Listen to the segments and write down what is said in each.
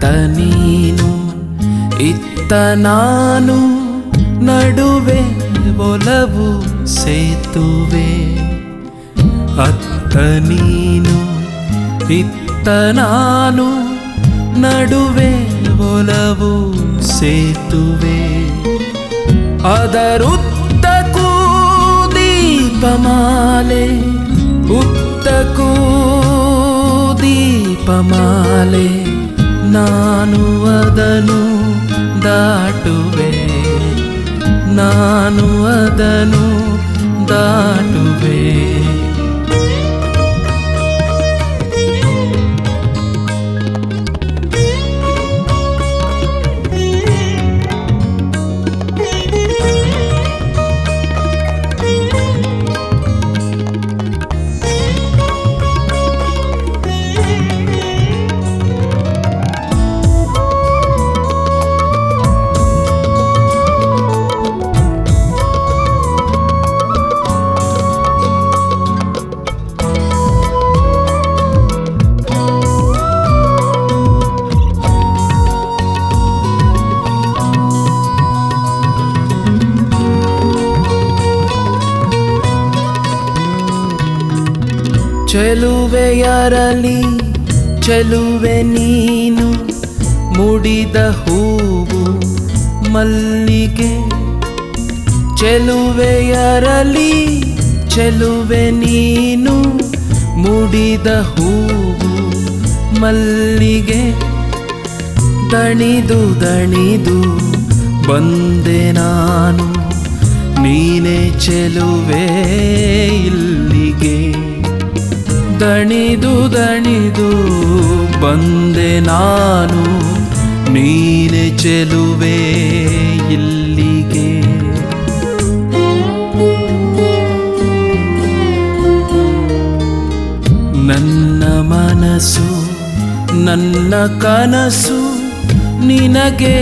ನೀನು ಇತ್ತ ನಾನು ನಡುವೆ ಒಲವು ಸೇತುವೆ ಅತ್ತ ನೀನು ಇತ್ತ ನಾನು ನಡುವೆ ಒಲವು ಸೇತುವೆ ಅದರುತ್ತಕ್ಕೂ ದೀಪಮಾಲೆ ಉತ್ತಕ್ಕೂ ದೀಪಮಾಲೆ ನಾನು ಅದನು ದಾಟುವೆ ನಾನು ಅದನು ದಾಟುವೆ ಚೆಲುವೆಯರಲಿ ಚೆಲುವೆ ನೀನು ಮುಡಿದ ಹೂವು ಮಲ್ಲಿಗೆ ಚೆಲುವೆಯರಲಿ ಚೆಲುವೆ ನೀನು ಮುಡಿದ ಹೂವು ಮಲ್ಲಿಗೆ ದಣಿದು ದಣಿದು ಬಂದೆ ನಾನು ನೀನೇ ಚೆಲುವೆ ಇಲ್ಲಿಗೆ ದಣಿದು ದಣಿದು ಬಂದೆ ನಾನು ನೀನೆ ಚೆಲುವೆ ಇಲ್ಲಿಗೆ ನನ್ನ ಮನಸ್ಸು ನನ್ನ ಕನಸು ನಿನಗೆ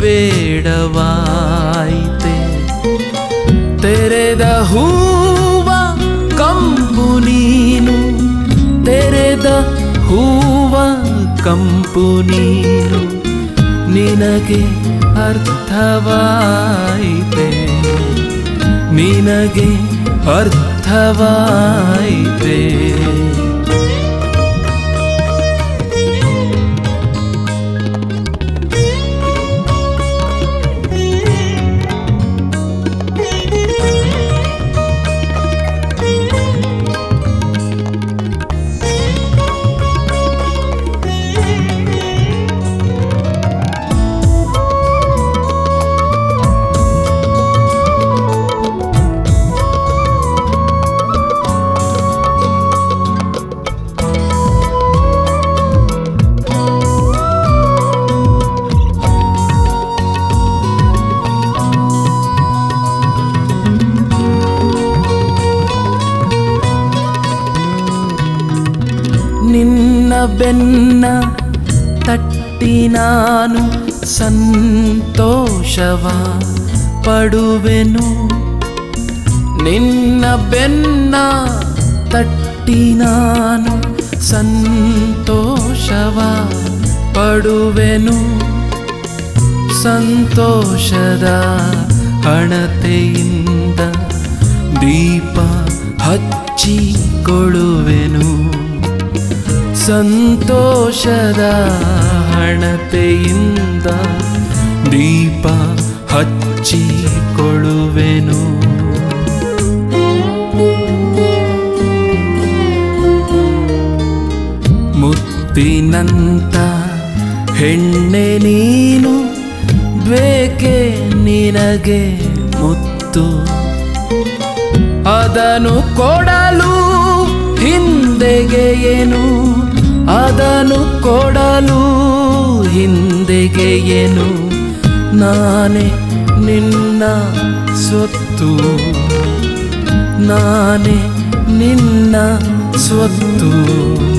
ಬೇಡವಾಯಿತೆ ತೆರೆದ ಹೂವ ಕಂಪು ನೀನು ತೆರೆದ ಹೂವ ಕಂಪು ನೀನು ನಿನಗೆ ಅರ್ಥವಾಯಿತೆ ನಿನಗೆ ಅರ್ಥವಾಯಿತೆ ನಿನ್ನ ಬೆನ್ನ ತಟ್ಟಿ ನಾನು ಸಂತೋಷವ ಪಡುವೆನು ನಿನ್ನ ಬೆನ್ನ ತಟ್ಟಿ ನಾನು ಸಂತೋಷವ ಪಡುವೆನು ಸಂತೋಷದ ಹಣತೆಯಿಂದ ದೀಪ ಹಚ್ಚಿಕೊಳ್ಳುವೆನು ಸಂತೋಷದ ಹಣತೆಯಿಂದ ದೀಪ ಹಚ್ಚಿಕೊಳ್ಳುವೆನು ಮುತ್ತಿನಂತ ಹೆಣ್ಣೆ ನೀನು ಬೇಕೆ ನಿನಗೆ ಮುತ್ತು ಅದನ್ನು ಕೊಡಲು ಹಿಂದೆಗೆ ಏನು ಅದನ್ನು ಕೊಡಲು ಹಿಂದೆಗೆ ಏನು ನಾನೇ ನಿನ್ನ ಸ್ವತ್ತು ನಾನೇ ನಿನ್ನ ಸ್ವತ್ತು